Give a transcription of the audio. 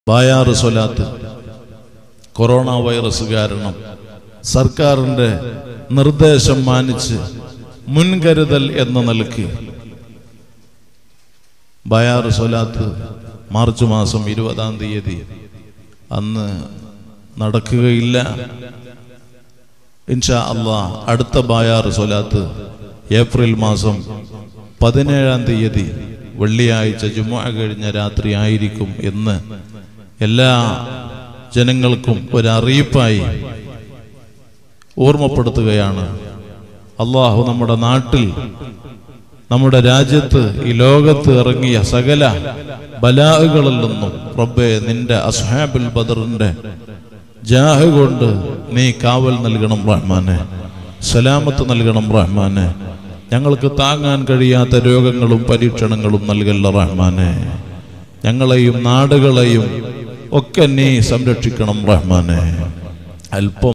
ബായാറ് സ്വലാത്ത് corona virus കാരണം സർക്കാരിന്റെ നിർദ്ദേശം മാനിച്ച് മുൻകരുതൽ എന്ന നിലയ്ക്ക് ബയാറ് സ്വലാത്ത് മാർച്ച് മാസം ഇരുപതാം തീയതി അന്ന് നടക്കുകയില്ല ഇൻഷാ അള്ളാ അടുത്ത ബായാറ് സ്വലാത്ത് ഏപ്രിൽ മാസം പതിനേഴാം തീയതി വെള്ളിയാഴ്ച ജുമുഅ കഴിഞ്ഞ രാത്രി ആയിരിക്കും എന്ന് എല്ലാ ജനങ്ങൾക്കും ഒരറിയിപ്പായി ഓർമ്മപ്പെടുത്തുകയാണ് അള്ളാഹു നമ്മുടെ നാട്ടിൽ നമ്മുടെ രാജ്യത്ത് ഈ ലോകത്ത് ഇറങ്ങിയ സകല ബലാഹുകളിൽ നിന്നും റബ്ബെ നിന്റെ അസ്ഹാബുൽ ബദറിന്റെ ജാഹ് കൊണ്ട് നീ കാവൽ നൽകണം റഹ്മാനെ സലാമത്ത് നൽകണം റഹ്മാനെ ഞങ്ങൾക്ക് താങ്ങാൻ കഴിയാത്ത രോഗങ്ങളും പരീക്ഷണങ്ങളും നൽകല്ല റഹ്മാനെ ഞങ്ങളെയും നാടുകളെയും ഒക്കെ നീ സംരക്ഷിക്കണം റഹ്മാനെ അല്പം